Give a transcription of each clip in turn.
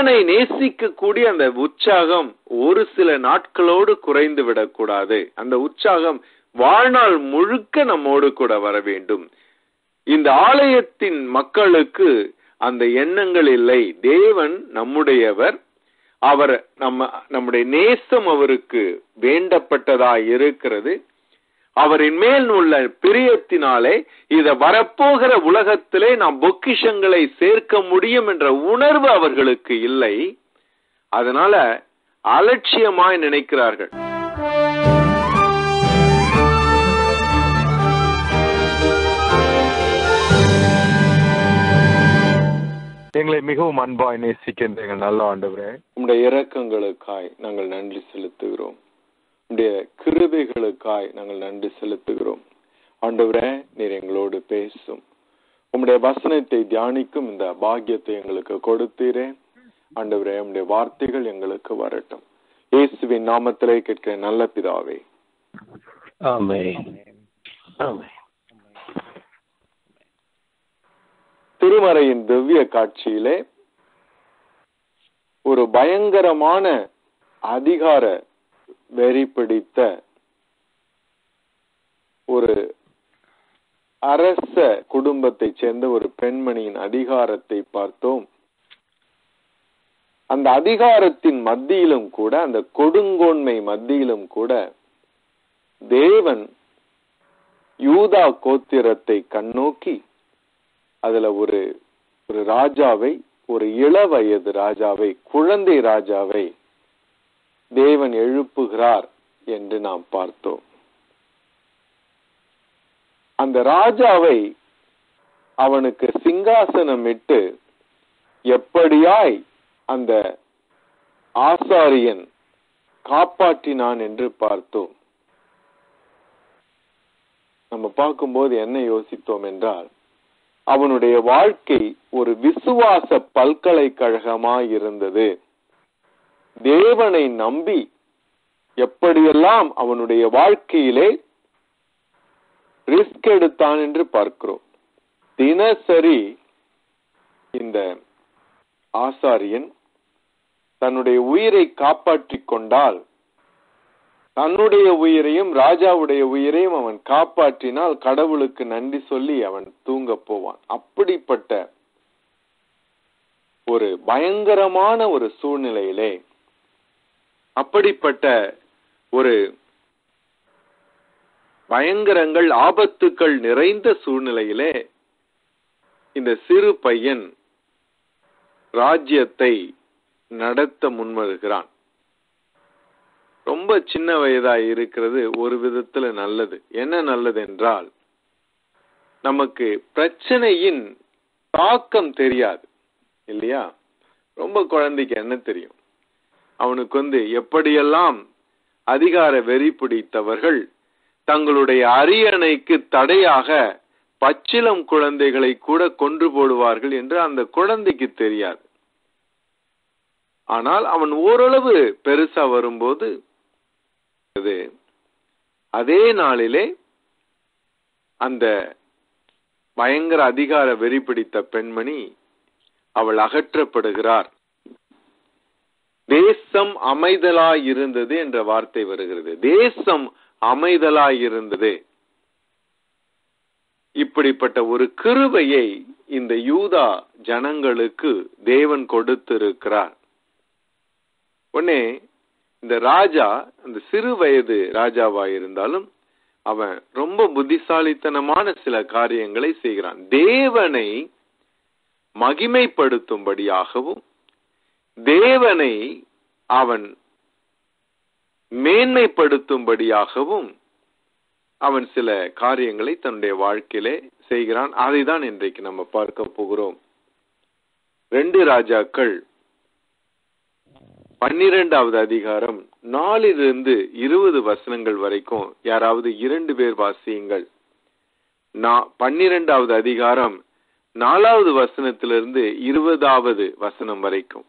தேவனை நேசிக்கக்கூடிய அந்த உற்சாகம் ஒரு சில நாட்களோடு குறைந்து விடக்கூடாது அந்த உற்சாகம் வாழ்நாள் முழுக்க நம்மோடு கூட வர வேண்டும் இந்த ஆலயத்தின் மக்களுக்கு அந்த எண்ணங்கள் இல்லை தேவன் நம்முடையவர் அவர் நம்ம நம்முடைய நேசம் அவருக்கு வேண்டப்பட்டதாய் இருக்கிறது அவரின் மேல் உள்ள பிரியத்தினாலே இத வரப்போகிற உலகத்திலே நாம் பொக்கிஷங்களை சேர்க்க முடியும் என்ற உணர்வு அவர்களுக்கு இல்லை அதனால அலட்சியமாய் நினைக்கிறார்கள் எங்களை மிகவும் அன்பாய் நேசிக்கின்ற எங்கள் நல்ல ஆண்டவரே உம்முடைய இரக்கங்களுக்காய் நாங்கள் நன்றி செலுத்துகிறோம் உம்முடைய கிருபைகளுக்காய் நாங்கள் நன்றி செலுத்துகிறோம் ஆண்டவரே நீர் எங்களோடு பேசும் உம்முடைய வசனத்தை தியானிக்கும் இந்த பாக்கியத்தை எங்களுக்கு கொடுத்தீரே ஆண்டவரே உம்முடைய வார்த்தைகள் எங்களுக்கு வரட்டும் இயேசுவின் நாமத்திலே கேட்கிற நல்ல பிதாவே ஆமென் ஆமென் திருமறையின் திவ்ய காட்சியிலே ஒரு பயங்கரமான அதிகார வெறி பிடித்த ஒரு அரச குடும்பத்தைச் சேர்ந்த ஒரு பெண்மணியின் அதிகாரத்தை பார்த்தோம் அந்த அதிகாரத்தின் மத்தியிலும் கூட அந்த கொடுங்கோன்மை மத்தியிலும் கூட தேவன் யூதா கோத்திரத்தை கண்ணோக்கி அதுல ஒரு ஒரு ராஜாவை ஒரு இள வயது ராஜாவை குழந்தை ராஜாவை தேவன் எழுப்புகிறார் என்று நாம் பார்த்தோம் அந்த ராஜாவை அவனுக்கு சிங்காசனம் இட்டு எப்படியாய் அந்த ஆசாரியன் காப்பாற்றினான் என்று பார்த்தோம் நம்ம பார்க்கும்போது என்ன யோசித்தோம் என்றால் அவனுடைய வாழ்க்கை ஒரு விசுவாச பல்கலைக்கழகமாய் இருந்தது தேவனை நம்பி எப்படியெல்லாம் அவனுடைய வாழ்க்கையிலே ரிஸ்க் எடுத்தான் என்று பார்க்கிறோம் தினசரி இந்த ஆசாரியன் தன்னுடைய உயிரை காப்பாற்றிக் கொண்டால் தன்னுடைய உயிரையும் ராஜாவுடைய உயிரையும் அவன் காப்பாற்றினால் கடவுளுக்கு நன்றி சொல்லி அவன் தூங்க போவான் அப்படிப்பட்ட ஒரு பயங்கரமான ஒரு சூழ்நிலையிலே அப்படிப்பட்ட ஒரு பயங்கரங்கள் ஆபத்துக்கள் நிறைந்த சூழ்நிலையிலே இந்த சிறு பையன் ராஜ்யத்தை நடத்த முன்வருகிறான் ரொம்ப சின்ன வயதா இருக்கிறது ஒரு விதத்துல நல்லது என்ன நல்லது என்றால் நமக்கு பிரச்சனையின் தாக்கம் தெரியாது இல்லையா ரொம்ப குழந்தைக்கு என்ன தெரியும் அவனுக்கு வந்து எப்படியெல்லாம் அதிகார வெறி பிடித்தவர்கள் தங்களுடைய அரியணைக்கு தடையாக பச்சிலம் குழந்தைகளை கூட கொன்று போடுவார்கள் என்று அந்த குழந்தைக்கு தெரியாது ஆனால் அவன் ஓரளவு பெருசா வரும்போது அதே நாளிலே அந்த பயங்கர அதிகார வெறி பிடித்த பெண்மணி அவள் அகற்றப்படுகிறார் தேசம் அமைதலாய் இருந்தது என்ற வார்த்தை வருகிறது தேசம் அமைதலாய் இருந்தது இப்படிப்பட்ட ஒரு கிருபையை இந்த யூதா ஜனங்களுக்கு தேவன் கொடுத்திருக்கிறார் உடனே இந்த ராஜா அந்த சிறு வயது ராஜாவா இருந்தாலும் அவன் ரொம்ப புத்திசாலித்தனமான சில காரியங்களை செய்கிறான் தேவனை மகிமைப்படுத்தும்படியாகவும் தேவனை அவன் மேன்மைப்படுத்தும்படியாகவும் அவன் சில காரியங்களை தன்னுடைய வாழ்க்கையிலே செய்கிறான் அதை தான் இன்றைக்கு நம்ம பார்க்க போகிறோம் ரெண்டு ராஜாக்கள் பன்னிரெண்டாவது அதிகாரம் நாலிலிருந்து இருபது வசனங்கள் வரைக்கும் யாராவது இரண்டு பேர் வாசியுங்கள் பன்னிரெண்டாவது அதிகாரம் நாலாவது வசனத்திலிருந்து இருபதாவது வசனம் வரைக்கும்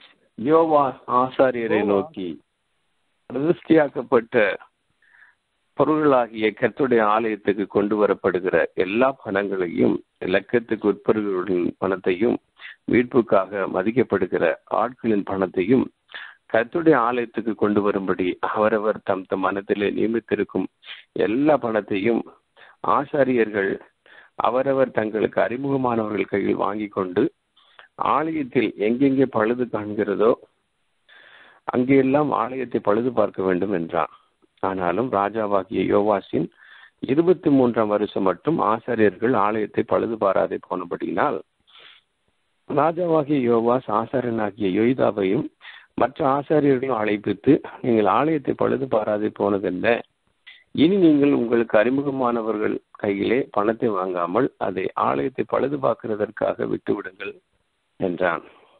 யோவா ஆசாரியரை நோக்கி பிரதிஷ்டியாக்கப்பட்ட பொருள்களாகிய கர்த்தருடைய ஆலயத்துக்கு கொண்டு வரப்படுகிற எல்லா பணங்களையும் இலக்கத்துக்கு உட்படுகிறவர்களின் பணத்தையும் மீட்புக்காக மதிக்கப்படுகிற ஆட்களின் பணத்தையும் கர்த்தருடைய ஆலயத்துக்கு கொண்டு வரும்படி அவரவர் தம் தம் மனத்திலே நியமித்திருக்கும் எல்லா பணத்தையும் ஆசாரியர்கள் அவரவர் தங்களுக்கு அறிமுகமானவர்கள் கையில் வாங்கி கொண்டு ஆலயத்தில் எங்கெங்கே பழுது காண்கிறதோ அங்கெல்லாம் ஆலயத்தை பழுது பார்க்க வேண்டும் என்றான் ஆனாலும் ராஜாவாகிய யோவாசின் இருபத்தி மூன்றாம் வருஷம் மட்டும் ஆசாரியர்கள் ஆலயத்தை பழுது பாராதே போனபடியினால் ராஜாவாகிய யோவாஸ் ஆசாரியனாகிய யோய்தாவையும் மற்ற ஆசாரியர்களையும் அழைப்பித்து நீங்கள் ஆலயத்தை பழுது பாராதே போனதென்ன இனி நீங்கள் உங்களுக்கு அறிமுகமானவர்கள் கையிலே பணத்தை வாங்காமல் அதை ஆலயத்தை பழுது பார்க்கிறதற்காக விட்டுவிடுங்கள் என்றான்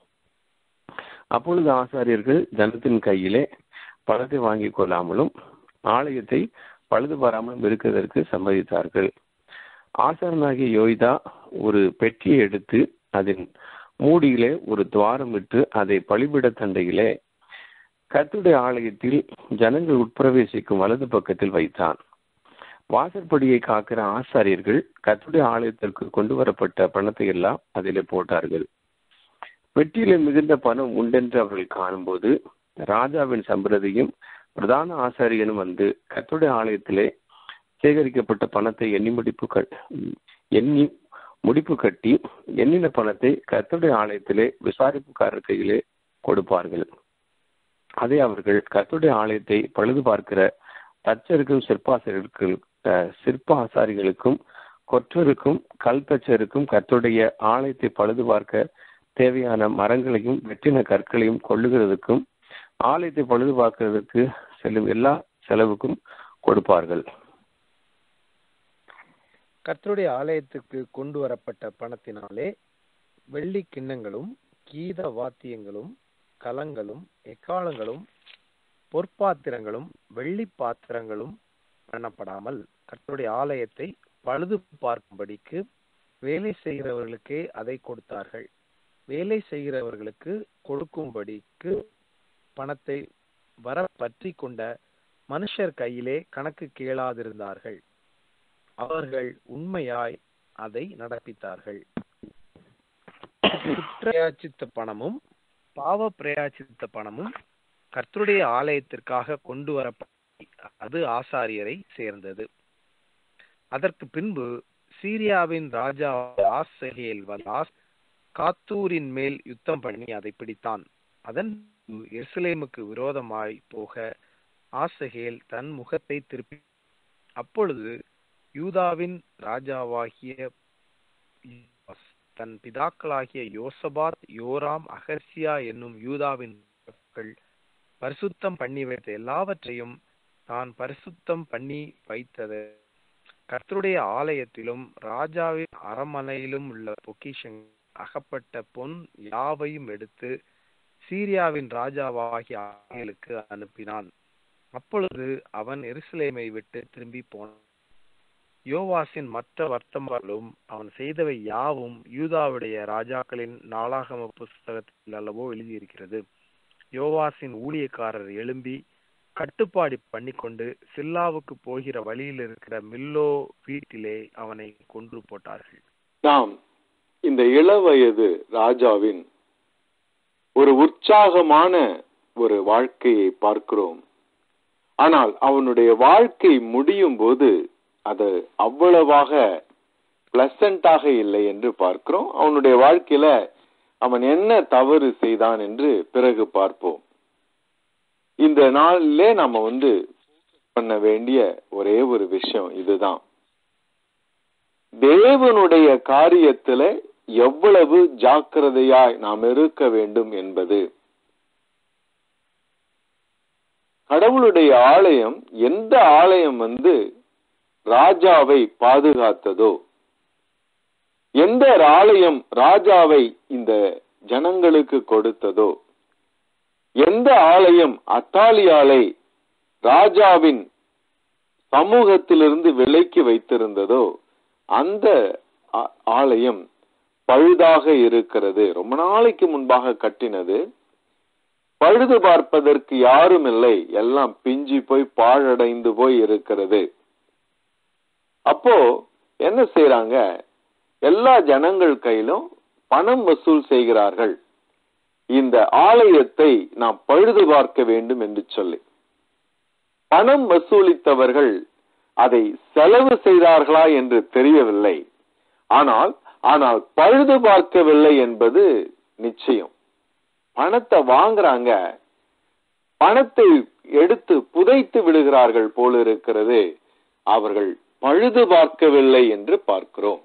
அப்பொழுது ஆசாரியர்கள் ஜனத்தின் கையிலே பணத்தை வாங்கிக் கொள்ளாமலும் ஆலயத்தை பழுது பாராமலும் இருக்கிறதற்கு சம்மதித்தார்கள் ஆசாரனாகிய யோய்தா ஒரு பெட்டியை எடுத்து அதன் மூடியிலே ஒரு துவாரம் விட்டு அதை பலிபிட தண்டையிலே கத்துடைய ஆலயத்தில் ஜனங்கள் உட்பிரவேசிக்கும் வலது பக்கத்தில் வைத்தான் வாசற்படியை காக்கிற ஆசாரியர்கள் கத்துடைய ஆலயத்திற்கு கொண்டு வரப்பட்ட பணத்தை எல்லாம் அதிலே போட்டார்கள் பெட்டியில மிகுந்த பணம் உண்டென்று அவர்கள் காணும்போது ராஜாவின் சம்பிரதியும் பிரதான ஆசாரியனும் வந்து கத்துடைய ஆலயத்திலே சேகரிக்கப்பட்ட பணத்தை எண்ணி முடிப்பு எண்ணி முடிப்பு கட்டி எண்ணின பணத்தை கத்துடைய ஆலயத்திலே விசாரிப்புக்காரர் கையிலே கொடுப்பார்கள் அதை அவர்கள் கத்துடைய ஆலயத்தை பழுது பார்க்கிற தச்சருக்கும் சிற்பாசிரியர்களுக்கும் சிற்ப ஆசாரிகளுக்கும் கொற்றருக்கும் கல் தச்சருக்கும் கத்துடைய ஆலயத்தை பழுது பார்க்க தேவையான மரங்களையும் வெட்டின கற்களையும் கொள்ளுகிறதுக்கும் ஆலயத்தை பழுது பார்க்கிறதுக்கு செல்லும் எல்லா செலவுக்கும் கொடுப்பார்கள் கர்த்தருடைய ஆலயத்துக்கு கொண்டு வரப்பட்ட பணத்தினாலே வெள்ளி கிண்ணங்களும் கீத வாத்தியங்களும் கலங்களும் எக்காலங்களும் பொற்பாத்திரங்களும் வெள்ளி பாத்திரங்களும் பண்ணப்படாமல் கர்த்தருடைய ஆலயத்தை பழுது பார்க்கும்படிக்கு வேலை செய்கிறவர்களுக்கே அதை கொடுத்தார்கள் வேலை செய்கிறவர்களுக்கு கொடுக்கும்படிக்கு பணத்தை வர பற்றி கொண்ட மனுஷர் கையிலே கணக்கு கேளாதிருந்தார்கள் அவர்கள் உண்மையாய் அதை நடப்பித்தார்கள் குற்றயாச்சித்த பணமும் பாவ பிரயாச்சித்த பணமும் கர்த்தருடைய ஆலயத்திற்காக கொண்டு வரப்பட்ட அது ஆசாரியரை சேர்ந்தது அதற்கு பின்பு சீரியாவின் ராஜா ஆசகேல் வந்தாஸ் காத்தூரின் மேல் யுத்தம் பண்ணி அதை பிடித்தான் அதன் எருசலேமுக்கு விரோதமாய் போக ஆசகேல் தன் முகத்தை திருப்பி அப்பொழுது யூதாவின் ராஜாவாகிய தன் பிதாக்களாகிய யோசபாத் யோராம் அகர்சியா என்னும் யூதாவின் பரிசுத்தம் பண்ணி வைத்த எல்லாவற்றையும் தான் பரிசுத்தம் பண்ணி வைத்தது கர்த்தருடைய ஆலயத்திலும் ராஜாவின் அரமனையிலும் உள்ள பொக்கிஷன் அகப்பட்ட பொன் யாவையும் எடுத்து சீரியாவின் ராஜாவாகிய ஆளுக்கு அனுப்பினான் அப்பொழுது அவன் எருசலேமை விட்டு திரும்பி போனான் யோவாசின் மற்ற வர்த்தமானங்களும் அவன் செய்தவை யாவும் யூதாவுடைய ராஜாக்களின் நாளாகம புஸ்தகத்தில் அல்லவோ எழுதியிருக்கிறது யோவாசின் ஊழியக்காரர் எழும்பி கட்டுப்பாடு பண்ணிக்கொண்டு சில்லாவுக்கு போகிற வழியில் இருக்கிற மில்லோ வீட்டிலே அவனை கொன்று போட்டார்கள் நாம் இந்த இளவயது ராஜாவின் ஒரு உற்சாகமான ஒரு வாழ்க்கையை பார்க்கிறோம் ஆனால் அவனுடைய வாழ்க்கை முடியும் போது அது அவ்வளவாக பிளசண்டாக இல்லை என்று பார்க்கிறோம் அவனுடைய வாழ்க்கையில அவன் என்ன தவறு செய்தான் என்று பிறகு பார்ப்போம் இந்த நாளிலே நம்ம வந்து பண்ண வேண்டிய ஒரே ஒரு விஷயம் இதுதான் தேவனுடைய காரியத்துல எவ்வளவு ஜாக்கிரதையாய் நாம் இருக்க வேண்டும் என்பது கடவுளுடைய ஆலயம் எந்த ஆலயம் வந்து ராஜாவை பாதுகாத்ததோ எந்த ஆலயம் ராஜாவை இந்த ஜனங்களுக்கு கொடுத்ததோ எந்த ஆலயம் அத்தாலியாலை ராஜாவின் சமூகத்திலிருந்து விலைக்கு வைத்திருந்ததோ அந்த ஆலயம் பழுதாக இருக்கிறது ரொம்ப நாளைக்கு முன்பாக கட்டினது பழுது பார்ப்பதற்கு யாரும் இல்லை எல்லாம் பிஞ்சி போய் பாழடைந்து போய் இருக்கிறது அப்போ என்ன செய்யறாங்க எல்லா ஜனங்கள் கையிலும் பணம் வசூல் செய்கிறார்கள் இந்த ஆலயத்தை நாம் பழுது பார்க்க வேண்டும் என்று சொல்லி பணம் வசூலித்தவர்கள் அதை செலவு செய்தார்களா என்று தெரியவில்லை ஆனால் ஆனால் பழுது பார்க்கவில்லை என்பது நிச்சயம் பணத்தை வாங்குறாங்க பணத்தை எடுத்து புதைத்து விடுகிறார்கள் போல இருக்கிறது அவர்கள் பழுது பார்க்கவில்லை என்று பார்க்கிறோம்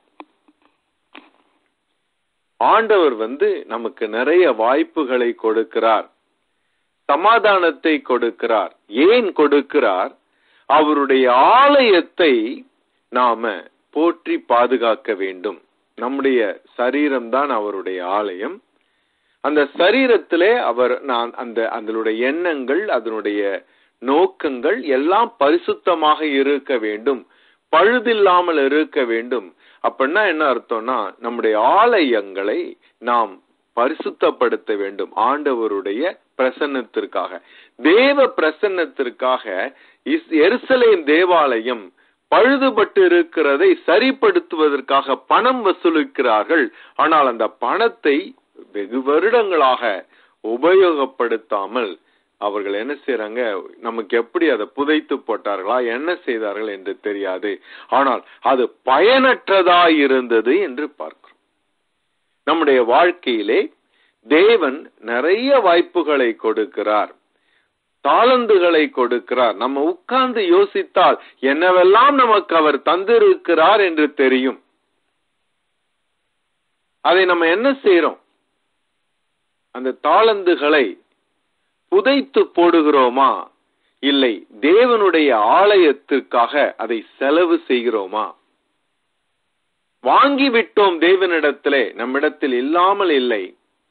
ஆண்டவர் வந்து நமக்கு நிறைய வாய்ப்புகளை கொடுக்கிறார் சமாதானத்தை கொடுக்கிறார் ஏன் கொடுக்கிறார் அவருடைய ஆலயத்தை நாம போற்றி பாதுகாக்க வேண்டும் நம்முடைய சரீரம்தான் அவருடைய ஆலயம் அந்த சரீரத்திலே அவர் நான் அந்த அதனுடைய எண்ணங்கள் அதனுடைய நோக்கங்கள் எல்லாம் பரிசுத்தமாக இருக்க வேண்டும் பழுதில்லாமல் இருக்க வேண்டும் அப்படின்னா என்ன அர்த்தம்னா நம்முடைய ஆலயங்களை நாம் பரிசுத்தப்படுத்த வேண்டும் ஆண்டவருடைய பிரசன்னத்திற்காக தேவ பிரசன்னத்திற்காக எருசலேம் தேவாலயம் பழுதுபட்டு இருக்கிறதை சரிப்படுத்துவதற்காக பணம் வசூலிக்கிறார்கள் ஆனால் அந்த பணத்தை வெகு வருடங்களாக உபயோகப்படுத்தாமல் அவர்கள் என்ன செய்யறாங்க நமக்கு எப்படி அதை புதைத்து போட்டார்களா என்ன செய்தார்கள் என்று தெரியாது ஆனால் அது பயனற்றதா இருந்தது என்று பார்க்கிறோம் நம்முடைய வாழ்க்கையிலே தேவன் நிறைய வாய்ப்புகளை கொடுக்கிறார் தாளந்துகளை கொடுக்கிறார் நம்ம உட்கார்ந்து யோசித்தால் என்னவெல்லாம் நமக்கு அவர் தந்திருக்கிறார் என்று தெரியும் அதை நம்ம என்ன செய்யறோம் அந்த தாளந்துகளை புதைத்து போடுகிறோமா இல்லை தேவனுடைய ஆலயத்திற்காக அதை செலவு செய்கிறோமா வாங்கி விட்டோம் தேவனிடத்திலே நம்மிடத்தில் இல்லாமல் இல்லை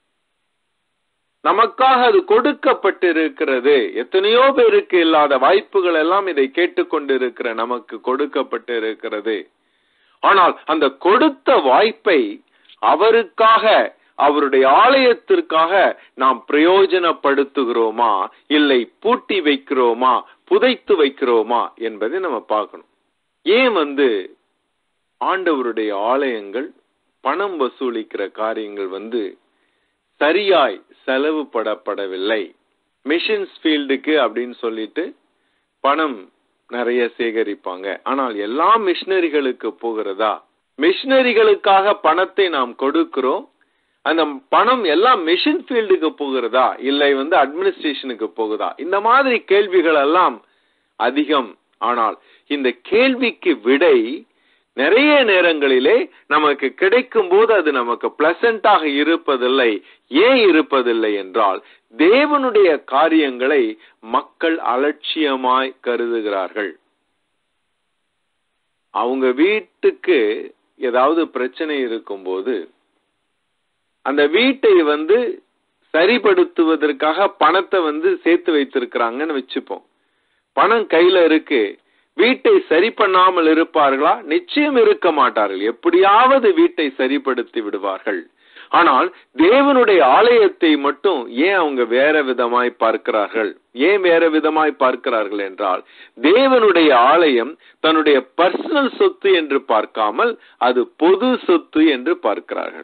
நமக்காக அது கொடுக்கப்பட்டிருக்கிறது எத்தனையோ பேருக்கு இல்லாத வாய்ப்புகள் எல்லாம் இதை கேட்டுக்கொண்டிருக்கிற நமக்கு கொடுக்கப்பட்டு இருக்கிறது ஆனால் அந்த கொடுத்த வாய்ப்பை அவருக்காக அவருடைய ஆலயத்திற்காக நாம் பிரயோஜனப்படுத்துகிறோமா இல்லை பூட்டி வைக்கிறோமா புதைத்து வைக்கிறோமா என்பதை நம்ம பார்க்கணும் ஏன் வந்து ஆண்டவருடைய ஆலயங்கள் பணம் வசூலிக்கிற காரியங்கள் வந்து சரியாய் செலவு படப்படவில்லை மிஷின்ஸ் ஃபீல்டுக்கு அப்படின்னு சொல்லிட்டு பணம் நிறைய சேகரிப்பாங்க ஆனால் எல்லா மிஷினரிகளுக்கு போகிறதா மிஷினரிகளுக்காக பணத்தை நாம் கொடுக்கிறோம் அந்த பணம் எல்லாம் மிஷின் ஃபீல்டுக்கு போகிறதா இல்லை வந்து அட்மினிஸ்ட்ரேஷனுக்கு போகுதா இந்த மாதிரி கேள்விகள் எல்லாம் அதிகம் ஆனால் இந்த கேள்விக்கு விடை நிறைய நேரங்களிலே நமக்கு கிடைக்கும் போது அது நமக்கு பிளசண்டாக இருப்பதில்லை ஏன் இருப்பதில்லை என்றால் தேவனுடைய காரியங்களை மக்கள் அலட்சியமாய் கருதுகிறார்கள் அவங்க வீட்டுக்கு ஏதாவது பிரச்சனை இருக்கும்போது அந்த வீட்டை வந்து சரிப்படுத்துவதற்காக பணத்தை வந்து சேர்த்து வைத்திருக்கிறாங்கன்னு வச்சுப்போம் பணம் கையில இருக்கு வீட்டை சரி பண்ணாமல் இருப்பார்களா நிச்சயம் இருக்க மாட்டார்கள் எப்படியாவது வீட்டை சரிப்படுத்தி விடுவார்கள் ஆனால் தேவனுடைய ஆலயத்தை மட்டும் ஏன் அவங்க வேற விதமாய் பார்க்கிறார்கள் ஏன் வேற விதமாய் பார்க்கிறார்கள் என்றால் தேவனுடைய ஆலயம் தன்னுடைய பர்சனல் சொத்து என்று பார்க்காமல் அது பொது சொத்து என்று பார்க்கிறார்கள்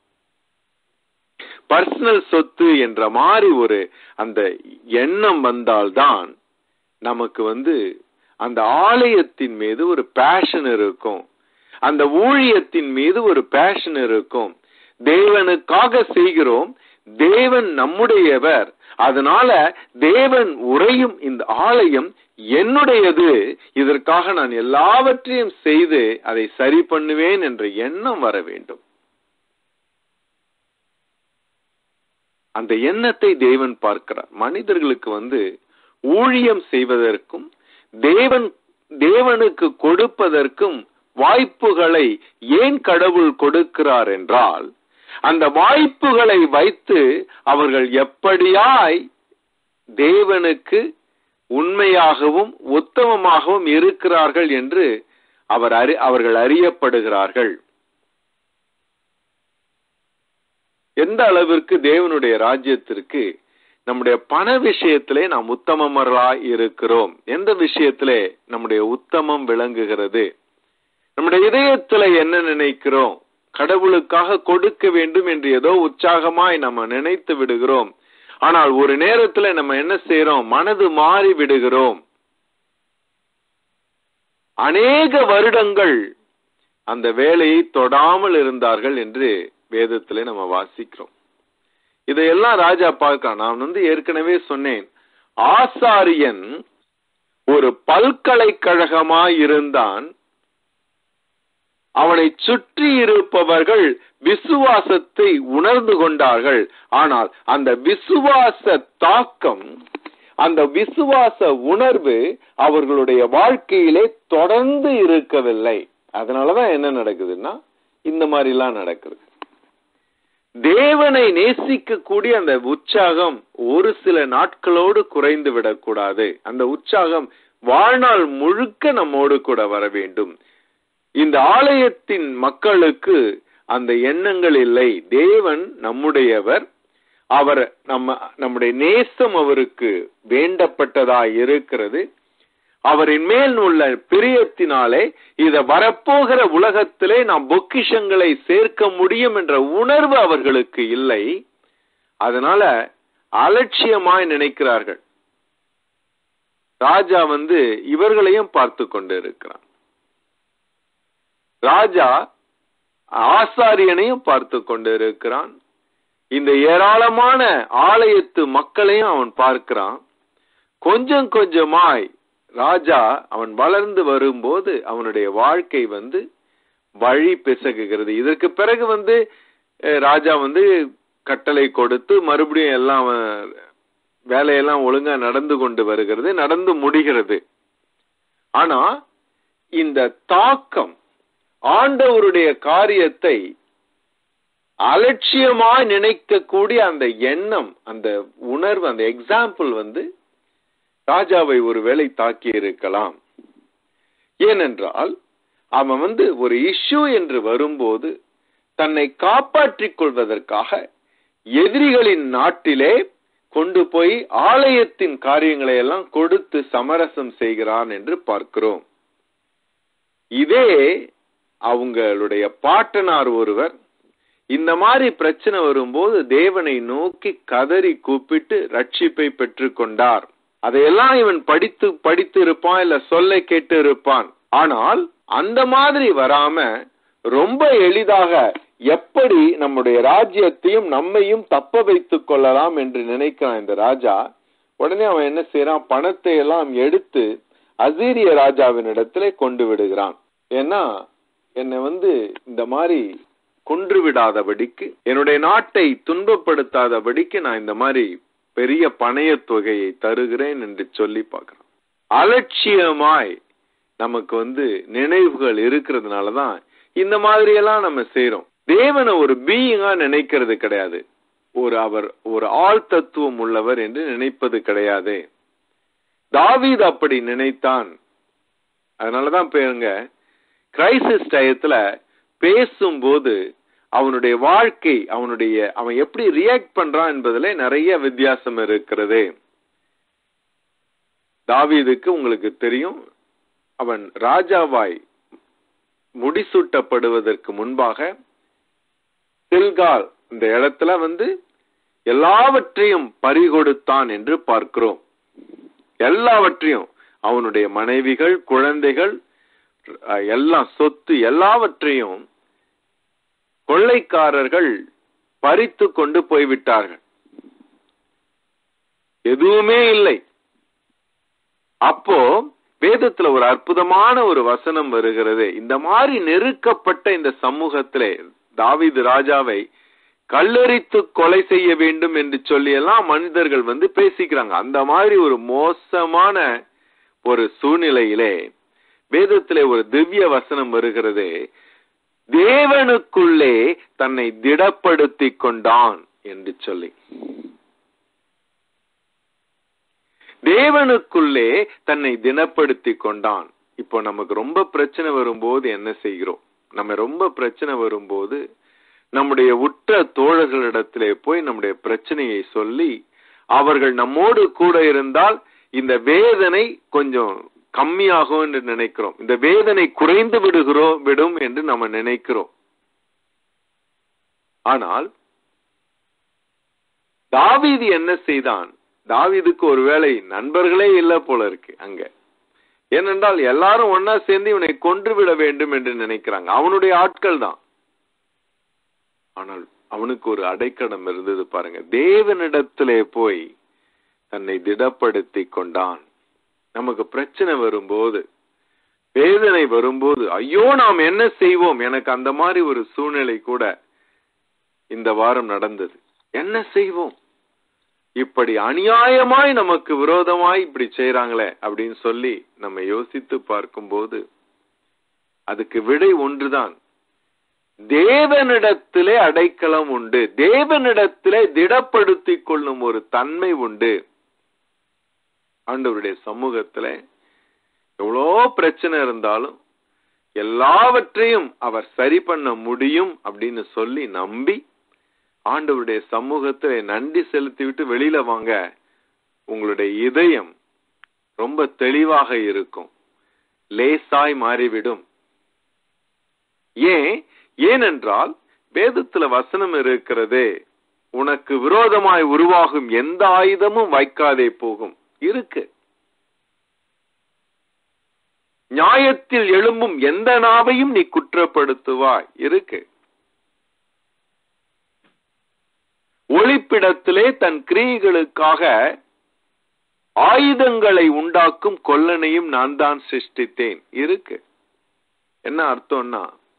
பர்சனல் சொத்து என்ற மாதிரி ஒரு அந்த எண்ணம் வந்தால்தான் நமக்கு வந்து அந்த ஆலயத்தின் மீது ஒரு பேஷன் இருக்கும் அந்த ஊழியத்தின் மீது ஒரு பேஷன் இருக்கும் தேவனுக்காக செய்கிறோம் தேவன் நம்முடையவர் அதனால தேவன் உரையும் இந்த ஆலயம் என்னுடையது இதற்காக நான் எல்லாவற்றையும் செய்து அதை சரி பண்ணுவேன் என்ற எண்ணம் வர வேண்டும் அந்த எண்ணத்தை தேவன் பார்க்கிறார் மனிதர்களுக்கு வந்து ஊழியம் செய்வதற்கும் தேவன் தேவனுக்கு கொடுப்பதற்கும் வாய்ப்புகளை ஏன் கடவுள் கொடுக்கிறார் என்றால் அந்த வாய்ப்புகளை வைத்து அவர்கள் எப்படியாய் தேவனுக்கு உண்மையாகவும் உத்தமமாகவும் இருக்கிறார்கள் என்று அவர் அறி அவர்கள் அறியப்படுகிறார்கள் எந்த அளவிற்கு தேவனுடைய ராஜ்யத்திற்கு நம்முடைய பண விஷயத்திலே நாம் உத்தமமர்களாய் இருக்கிறோம் எந்த விஷயத்திலே நம்முடைய உத்தமம் விளங்குகிறது நம்முடைய இதயத்துல என்ன நினைக்கிறோம் கடவுளுக்காக கொடுக்க வேண்டும் என்று ஏதோ உற்சாகமாய் நம்ம நினைத்து விடுகிறோம் ஆனால் ஒரு நேரத்துல நம்ம என்ன செய்யறோம் மனது மாறி விடுகிறோம் அநேக வருடங்கள் அந்த வேலையை தொடாமல் இருந்தார்கள் என்று வேதத்திலே நம்ம வாசிக்கிறோம் இதையெல்லாம் ராஜா பார்க்கிறான் நான் வந்து ஏற்கனவே சொன்னேன் ஆசாரியன் ஒரு பல்கலைக்கழகமாய் இருந்தான் அவனை சுற்றி இருப்பவர்கள் விசுவாசத்தை உணர்ந்து கொண்டார்கள் ஆனால் அந்த விசுவாச தாக்கம் அந்த விசுவாச உணர்வு அவர்களுடைய வாழ்க்கையிலே தொடர்ந்து இருக்கவில்லை அதனாலதான் என்ன நடக்குதுன்னா இந்த மாதிரி எல்லாம் நடக்குது தேவனை நேசிக்கக்கூடிய அந்த உற்சாகம் ஒரு சில நாட்களோடு குறைந்து விடக்கூடாது அந்த உற்சாகம் வாழ்நாள் முழுக்க நம்மோடு கூட வர வேண்டும் இந்த ஆலயத்தின் மக்களுக்கு அந்த எண்ணங்கள் இல்லை தேவன் நம்முடையவர் அவர் நம்ம நம்முடைய நேசம் அவருக்கு வேண்டப்பட்டதாய் இருக்கிறது அவரின் மேல் உள்ள பிரியத்தினாலே இத வரப்போகிற உலகத்திலே நாம் பொக்கிஷங்களை சேர்க்க முடியும் என்ற உணர்வு அவர்களுக்கு இல்லை அதனால அலட்சியமாய் நினைக்கிறார்கள் ராஜா வந்து இவர்களையும் பார்த்து கொண்டு இருக்கிறான் ராஜா ஆசாரியனையும் பார்த்து கொண்டு இருக்கிறான் இந்த ஏராளமான ஆலயத்து மக்களையும் அவன் பார்க்கிறான் கொஞ்சம் கொஞ்சமாய் ராஜா அவன் வளர்ந்து வரும்போது அவனுடைய வாழ்க்கை வந்து வழி பிசகுகிறது இதற்கு பிறகு வந்து ராஜா வந்து கட்டளை கொடுத்து மறுபடியும் எல்லாம் வேலையெல்லாம் ஒழுங்கா நடந்து கொண்டு வருகிறது நடந்து முடிகிறது ஆனா இந்த தாக்கம் ஆண்டவருடைய காரியத்தை அலட்சியமாய் நினைக்கக்கூடிய அந்த எண்ணம் அந்த உணர்வு அந்த எக்ஸாம்பிள் வந்து ராஜாவை ஒருவேளை தாக்கி இருக்கலாம் ஏனென்றால் அவன் வந்து ஒரு இஷ்யூ என்று வரும்போது தன்னை காப்பாற்றிக் கொள்வதற்காக எதிரிகளின் நாட்டிலே கொண்டு போய் ஆலயத்தின் காரியங்களை எல்லாம் கொடுத்து சமரசம் செய்கிறான் என்று பார்க்கிறோம் இதே அவங்களுடைய பாட்டனார் ஒருவர் இந்த மாதிரி பிரச்சனை வரும்போது தேவனை நோக்கி கதறி கூப்பிட்டு ரட்சிப்பை பெற்றுக்கொண்டார் அதையெல்லாம் இவன் படித்து படித்து இருப்பான் இல்ல சொல்ல கேட்டு இருப்பான் ஆனால் அந்த மாதிரி வராம ரொம்ப எளிதாக எப்படி நம்முடைய ராஜ்யத்தையும் நம்மையும் தப்ப வைத்துக் கொள்ளலாம் என்று நினைக்கிறான் இந்த ராஜா உடனே அவன் என்ன செய்யறான் பணத்தை எல்லாம் எடுத்து அசீரிய ராஜாவின் இடத்துல கொண்டு விடுகிறான் ஏன்னா என்னை வந்து இந்த மாதிரி கொன்று விடாதபடிக்கு என்னுடைய நாட்டை துன்பப்படுத்தாதபடிக்கு நான் இந்த மாதிரி பெரிய பணைய தொகையை தருகிறேன் என்று சொல்லி பார்க்கிறோம் அலட்சியமாய் நமக்கு வந்து நினைவுகள் இருக்கிறதுனாலதான் இந்த மாதிரி எல்லாம் நம்ம செய்யறோம் தேவனை ஒரு பீயிங்கா நினைக்கிறது கிடையாது ஒரு அவர் ஒரு ஆள் தத்துவம் உள்ளவர் என்று நினைப்பது கிடையாது தாவீது அப்படி நினைத்தான் அதனாலதான் பேருங்க கிரைசிஸ் டயத்துல பேசும்போது அவனுடைய வாழ்க்கை அவனுடைய அவன் எப்படி ரியாக்ட் பண்றான் என்பதுல நிறைய வித்தியாசம் இருக்கிறது தாவீதுக்கு உங்களுக்கு தெரியும் அவன் ராஜாவாய் முடிசூட்டப்படுவதற்கு முன்பாக சில்கால் இந்த இடத்துல வந்து எல்லாவற்றையும் பறிகொடுத்தான் என்று பார்க்கிறோம் எல்லாவற்றையும் அவனுடைய மனைவிகள் குழந்தைகள் எல்லாம் சொத்து எல்லாவற்றையும் கொள்ளைக்காரர்கள் பறித்து கொண்டு போய்விட்டார்கள் எதுவுமே இல்லை அப்போ வேதத்துல ஒரு அற்புதமான ஒரு வசனம் வருகிறது இந்த மாதிரி நெருக்கப்பட்ட இந்த சமூகத்திலே தாவிது ராஜாவை கல்லறித்து கொலை செய்ய வேண்டும் என்று சொல்லி எல்லாம் மனிதர்கள் வந்து பேசிக்கிறாங்க அந்த மாதிரி ஒரு மோசமான ஒரு சூழ்நிலையிலே வேதத்திலே ஒரு திவ்ய வசனம் வருகிறது தேவனுக்குள்ளே தன்னை திடப்படுத்தி கொண்டான் என்று சொல்லி தேவனுக்குள்ளே தன்னை தினப்படுத்தி கொண்டான் இப்போ நமக்கு ரொம்ப பிரச்சனை வரும்போது என்ன செய்கிறோம் நம்ம ரொம்ப பிரச்சனை வரும்போது நம்முடைய உற்ற தோழர்களிடத்திலே போய் நம்முடைய பிரச்சனையை சொல்லி அவர்கள் நம்மோடு கூட இருந்தால் இந்த வேதனை கொஞ்சம் கம்மியாகும் என்று நினைக்கிறோம் இந்த வேதனை குறைந்து விடுகிறோம் விடும் என்று நம்ம நினைக்கிறோம் ஆனால் தாவீது என்ன செய்தான் தாவீதுக்கு ஒருவேளை நண்பர்களே இல்ல போல இருக்கு அங்க ஏனென்றால் எல்லாரும் ஒன்னா சேர்ந்து இவனை கொன்று விட வேண்டும் என்று நினைக்கிறாங்க அவனுடைய ஆட்கள் தான் ஆனால் அவனுக்கு ஒரு அடைக்கலம் இருந்தது பாருங்க தேவனிடத்திலே போய் தன்னை திடப்படுத்தி கொண்டான் நமக்கு பிரச்சனை வரும்போது வேதனை வரும்போது ஐயோ நாம் என்ன செய்வோம் எனக்கு அந்த மாதிரி ஒரு சூழ்நிலை கூட இந்த வாரம் நடந்தது என்ன செய்வோம் இப்படி அநியாயமாய் நமக்கு விரோதமாய் இப்படி செய்யறாங்களே அப்படின்னு சொல்லி நம்ம யோசித்து பார்க்கும்போது அதுக்கு விடை ஒன்றுதான் தேவனிடத்திலே அடைக்கலம் உண்டு தேவனிடத்திலே திடப்படுத்திக் கொள்ளும் ஒரு தன்மை உண்டு ஆண்டவருடைய சமூகத்துல எவ்வளோ பிரச்சனை இருந்தாலும் எல்லாவற்றையும் அவர் சரி பண்ண முடியும் அப்படின்னு சொல்லி நம்பி ஆண்டவருடைய சமூகத்துல நன்றி செலுத்திவிட்டு வெளியில வாங்க உங்களுடைய இதயம் ரொம்ப தெளிவாக இருக்கும் லேசாய் மாறிவிடும் ஏன் ஏனென்றால் வேதத்துல வசனம் இருக்கிறதே உனக்கு விரோதமாய் உருவாகும் எந்த ஆயுதமும் வைக்காதே போகும் இருக்கு நியாயத்தில் எழும்பும் எந்த நாவையும் நீ குற்றப்படுத்துவாய் இருக்கு ஒளிப்பிடத்திலே தன் கிரியைகளுக்காக ஆயுதங்களை உண்டாக்கும் கொல்லனையும் நான் தான் சிருஷ்டித்தேன் இருக்கு என்ன அர்த்தம்னா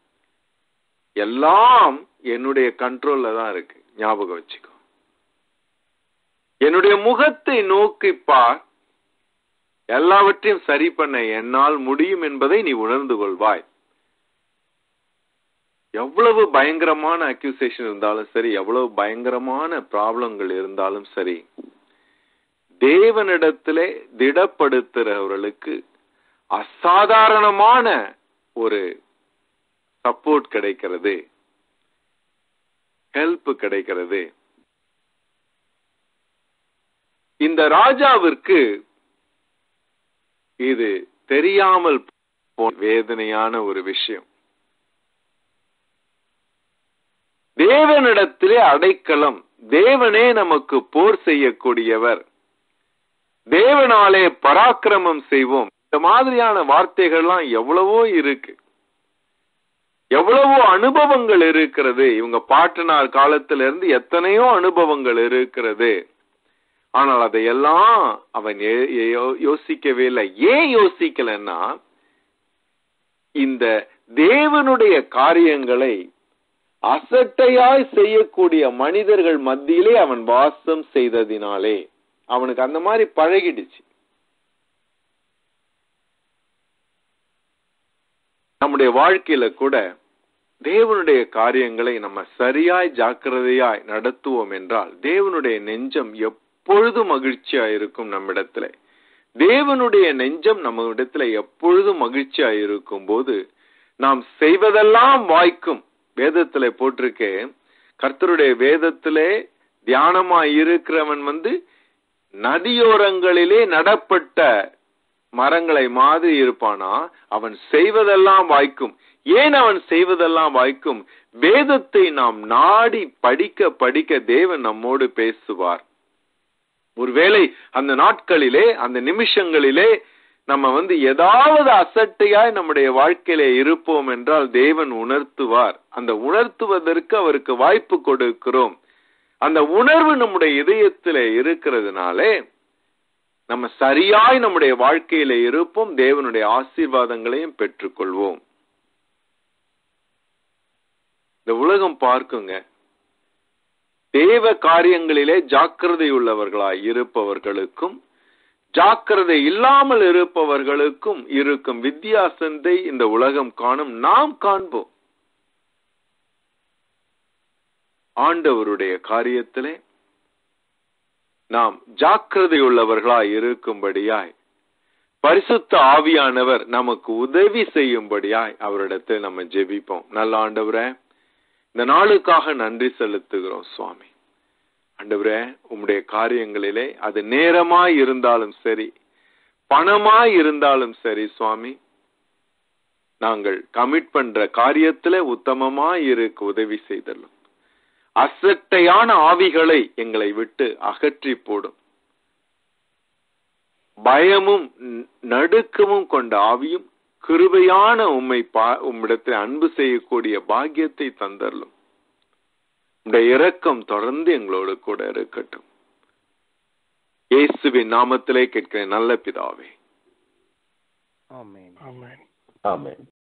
எல்லாம் என்னுடைய கண்ட்ரோல்ல தான் இருக்கு ஞாபகம் வச்சுக்கோ என்னுடைய முகத்தை நோக்கி பார் எல்லாவற்றையும் சரி பண்ண என்னால் முடியும் என்பதை நீ உணர்ந்து கொள்வாய் எவ்வளவு பயங்கரமான அக்யூசேஷன் இருந்தாலும் சரி எவ்வளவு பயங்கரமான ப்ராப்ளங்கள் இருந்தாலும் சரி தேவனிடத்திலே திடப்படுத்துறவர்களுக்கு அசாதாரணமான ஒரு சப்போர்ட் கிடைக்கிறது ஹெல்ப் கிடைக்கிறது இந்த ராஜாவிற்கு இது தெரியாமல் வேதனையான ஒரு விஷயம் தேவனிடத்திலே அடைக்கலம் தேவனே நமக்கு போர் செய்யக்கூடியவர் தேவனாலே பராக்கிரமம் செய்வோம் இந்த மாதிரியான வார்த்தைகள்லாம் எவ்வளவோ இருக்கு எவ்வளவோ அனுபவங்கள் இருக்கிறது இவங்க பாட்டனார் காலத்துல இருந்து எத்தனையோ அனுபவங்கள் இருக்கிறது ஆனால் அதையெல்லாம் அவன் யோசிக்கவே இல்லை ஏன் யோசிக்கலன்னா இந்த தேவனுடைய காரியங்களை அசட்டையாய் செய்யக்கூடிய மனிதர்கள் மத்தியிலே அவன் வாசம் செய்ததினாலே அவனுக்கு அந்த மாதிரி பழகிடுச்சு நம்முடைய வாழ்க்கையில கூட தேவனுடைய காரியங்களை நம்ம சரியாய் ஜாக்கிரதையாய் நடத்துவோம் என்றால் தேவனுடைய நெஞ்சம் எப்பொழுதும் மகிழ்ச்சியா இருக்கும் நம்மிடத்துல தேவனுடைய நெஞ்சம் நம்ம இடத்துல எப்பொழுதும் மகிழ்ச்சியா இருக்கும் போது நாம் செய்வதெல்லாம் வாய்க்கும் வேதத்துல போட்டிருக்கே கர்த்தருடைய வேதத்திலே தியானமா இருக்கிறவன் வந்து நதியோரங்களிலே நடப்பட்ட மரங்களை மாதிரி இருப்பானா அவன் செய்வதெல்லாம் வாய்க்கும் ஏன் அவன் செய்வதெல்லாம் வாய்க்கும் வேதத்தை நாம் நாடி படிக்க படிக்க தேவன் நம்மோடு பேசுவார் ஒருவேளை அந்த நாட்களிலே அந்த நிமிஷங்களிலே நம்ம வந்து ஏதாவது அசட்டையாய் நம்முடைய வாழ்க்கையில இருப்போம் என்றால் தேவன் உணர்த்துவார் அந்த உணர்த்துவதற்கு அவருக்கு வாய்ப்பு கொடுக்கிறோம் அந்த உணர்வு நம்முடைய இதயத்திலே இருக்கிறதுனாலே நம்ம சரியாய் நம்முடைய வாழ்க்கையில இருப்போம் தேவனுடைய ஆசீர்வாதங்களையும் பெற்றுக்கொள்வோம் இந்த உலகம் பார்க்குங்க தேவ காரியங்களிலே ஜாக்கிரதை உள்ளவர்களாய் இருப்பவர்களுக்கும் ஜாக்கிரதை இல்லாமல் இருப்பவர்களுக்கும் இருக்கும் வித்தியாசத்தை இந்த உலகம் காணும் நாம் காண்போம் ஆண்டவருடைய காரியத்திலே நாம் ஜாக்கிரதை உள்ளவர்களாய் இருக்கும்படியாய் பரிசுத்த ஆவியானவர் நமக்கு உதவி செய்யும்படியாய் அவரிடத்தில் நம்ம ஜெபிப்போம் நல்ல ஆண்டவரே இந்த நாளுக்காக நன்றி செலுத்துகிறோம் சுவாமி ஆண்டவரே உம்முடைய காரியங்களிலே அது நேரமாய் இருந்தாலும் சரி பணமாய் இருந்தாலும் சரி சுவாமி நாங்கள் கமிட் பண்ற காரியத்துல உத்தமமாய் இருக்க உதவி செய்தலும் அசட்டையான ஆவிகளை எங்களை விட்டு அகற்றி போடும் பயமும் ந- நடுக்கமும் கொண்ட ஆவியும் கிருபையான உம்மை பா உம்மிடத்தில் அன்பு செய்யக்கூடிய பாக்கியத்தை தந்தரலும் உடைய இரக்கம் தொடர்ந்து எங்களோடு கூட இருக்கட்டும் இயேசுவின் நாமத்திலே கேட்கிறேன் நல்ல பிதாவே ஆமென் ஆமென் ஆமென்